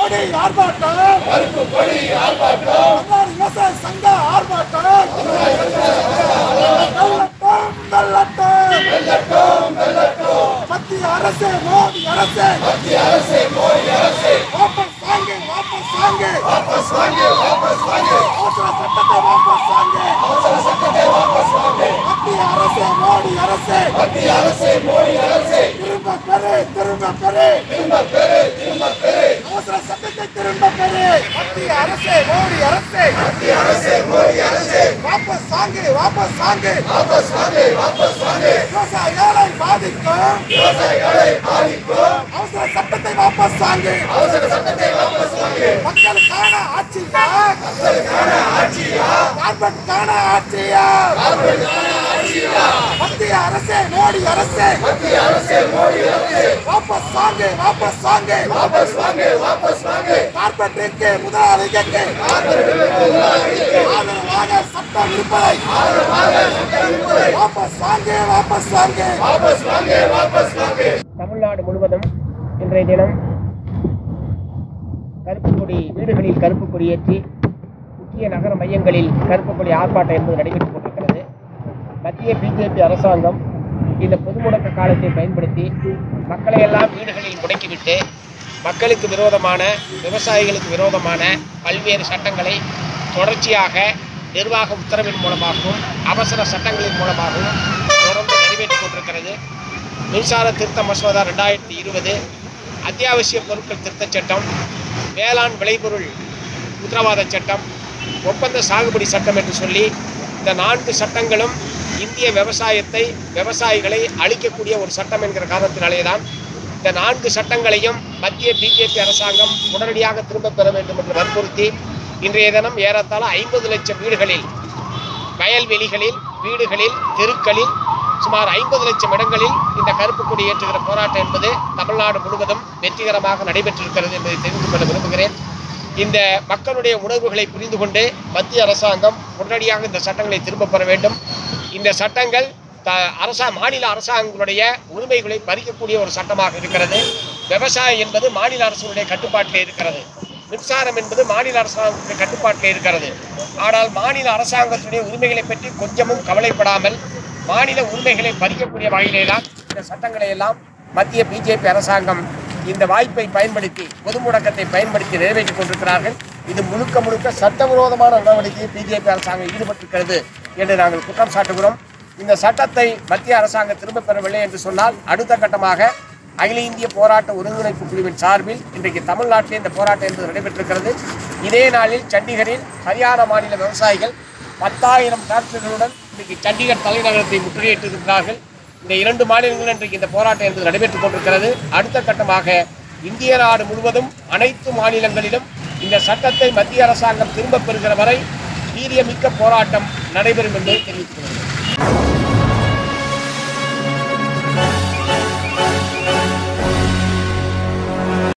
கொடி ஆர்ப்பாட்டம் கருப்பு கொடி ஆர்ப்பாட்டம் தமிழ்நாடு விவசாய சங்க ஆர்ப்பாட்டம் வெள்ளட்டும் வெள்ளட்டும் மத்திய அரசு மோடி அரசு மத்திய அரசு மோடி அரசு வாபஸ் வாங்க வாபஸ் வாங்க வாபஸ் வாங்க வாபஸ் வாங்க அவசர சட்டத்தை வாபஸ் வாங்க அவசர சட்டத்தை வாபஸ் வாங்க மத்திய அரசு மோடி அரசு மத்திய அரசு மோடி அரசு திரும்ப பெறு திரும்ப பெறு திரும்ப பெறு திரும்ப பெறு அவசர சட்டத்தை திரும்ப பெறு மத்திய அரசு மோடி அரசு மத்திய அரசு மோடி அரசு வாபஸ் வாங்க வாபஸ் வாங்க வாபஸ் வாங்க வாபஸ் வாங்க விவசாயிகளை பாதிக்கும் விவசாயிகளை பாதிக்கும் அவசர சட்டத்தை வாபஸ் வாங்க அவசர சட்டத்தை வாபஸ் வாங்க மக்களுக்கான ஆட்சியா மக்களுக்கான ஆட்சியா கார்பெட்டுக்கான ஆட்சியா கார்பெட்டுக்கான ஆட்சியா மத்திய அரசு மோடி அரசு மத்திய அரசு மோடி அரசு வாபஸ் வாங்க வாபஸ் வாங்க வாபஸ் வாங்க வாபஸ் வாங்க கார்பெட்டுக்கு முதலாளிகளுக்கு ஆதரவாக சட்டம் இருப்பதை ஆதரவாக சட்டம் இருப்பதை வாபஸ் வாங்க வாபஸ் வாங்க வாபஸ் வாங்க வாபஸ் வாங்க தமிழ்நாடு முழுவதும் இன்றைய தினம் கருப்பு கொடி வீடுகளில் கருப்பு கொடி ஏற்றி முக்கிய நகர மையங்களில் கருப்பு கொடி ஆர்ப்பாட்டம் என்பது நடைபெற்றுக் கொண்டிருக்கிறது மத்திய பிஜேபி அரசாங்கம் இந்த பொது முடக்க காலத்தை பயன்படுத்தி மக்களை எல்லாம் வீடுகளில் முடக்கிவிட்டு மக்களுக்கு விரோதமான விவசாயிகளுக்கு விரோதமான பல்வேறு சட்டங்களை தொடர்ச்சியாக நிர்வாக உத்தரவின் மூலமாகவும் அவசர சட்டங்களின் மூலமாகவும் தொடர்ந்து நிறைவேற்றிக் கொண்டிருக்கிறது மின்சார திருத்த மசோதா ரெண்டாயிரத்தி இருபது அத்தியாவசிய பொருட்கள் திருத்தச் சட்டம் வேளாண் விளைபொருள் உத்தரவாத சட்டம் ஒப்பந்த சாகுபடி சட்டம் என்று சொல்லி இந்த நான்கு சட்டங்களும் இந்திய விவசாயத்தை விவசாயிகளை அழிக்கக்கூடிய ஒரு சட்டம் என்கிற காரணத்தினாலே தான் இந்த நான்கு சட்டங்களையும் மத்திய பிஜேபி அரசாங்கம் உடனடியாக திரும்பப் பெற வேண்டும் என்று வற்புறுத்தி இன்றைய தினம் ஏறத்தாழ ஐம்பது லட்சம் வீடுகளில் வயல்வெளிகளில் வீடுகளில் தெருக்களில் சுமார் ஐம்பது லட்சம் இடங்களில் இந்த கருப்பு கொடி ஏற்றுகிற போராட்டம் என்பது தமிழ்நாடு முழுவதும் வெற்றிகரமாக நடைபெற்றிருக்கிறது என்பதை தெரிந்து கொள்ள விரும்புகிறேன் இந்த மக்களுடைய உணர்வுகளை புரிந்து கொண்டு மத்திய அரசாங்கம் உடனடியாக இந்த சட்டங்களை திரும்பப் பெற வேண்டும் இந்த சட்டங்கள் த அரசா மாநில அரசாங்கங்களுடைய உரிமைகளை பறிக்கக்கூடிய ஒரு சட்டமாக இருக்கிறது விவசாயம் என்பது மாநில அரசுடைய கட்டுப்பாட்டில் இருக்கிறது மின்சாரம் என்பது மாநில அரசாங்கத்துடைய கட்டுப்பாட்டில் இருக்கிறது ஆனால் மாநில அரசாங்கத்துடைய உரிமைகளை பற்றி கொஞ்சமும் கவலைப்படாமல் மாநில உரிமைகளை பறிக்கக்கூடிய வகையிலே தான் இந்த சட்டங்களை எல்லாம் மத்திய பிஜேபி அரசாங்கம் இந்த வாய்ப்பை பயன்படுத்தி பொது முடக்கத்தை பயன்படுத்தி நிறைவேற்றிக் கொண்டிருக்கிறார்கள் இது முழுக்க முழுக்க சட்டவிரோதமான நடவடிக்கையில் பிஜேபி அரசாங்கம் ஈடுபட்டிருக்கிறது என்று நாங்கள் குற்றம் சாட்டுகிறோம் இந்த சட்டத்தை மத்திய அரசாங்கம் திரும்பப் பெறவில்லை என்று சொன்னால் அடுத்த கட்டமாக அகில இந்திய போராட்ட ஒருங்கிணைப்பு குழுவின் சார்பில் இன்றைக்கு தமிழ்நாட்டில் இந்த போராட்டம் என்பது நடைபெற்றிருக்கிறது இதே நாளில் சண்டிகரில் ஹரியானா மாநில விவசாயிகள் பத்தாயிரம் டிராக்டர்களுடன் இன்றைக்கு சண்டிகர் தலைநகரத்தை முற்றுகையிட்டிருக்கிறார்கள் இந்த இரண்டு மாநிலங்களில் இன்றைக்கு இந்த போராட்டம் என்பது நடைபெற்றுக் கொண்டிருக்கிறது அடுத்த கட்டமாக இந்திய நாடு முழுவதும் அனைத்து மாநிலங்களிலும் இந்த சட்டத்தை மத்திய அரசாங்கம் திரும்பப் பெறுகிற வரை வீரியமிக்க போராட்டம் நடைபெறும் என்பதை தெரிவித்துக் கொள்கிறேன்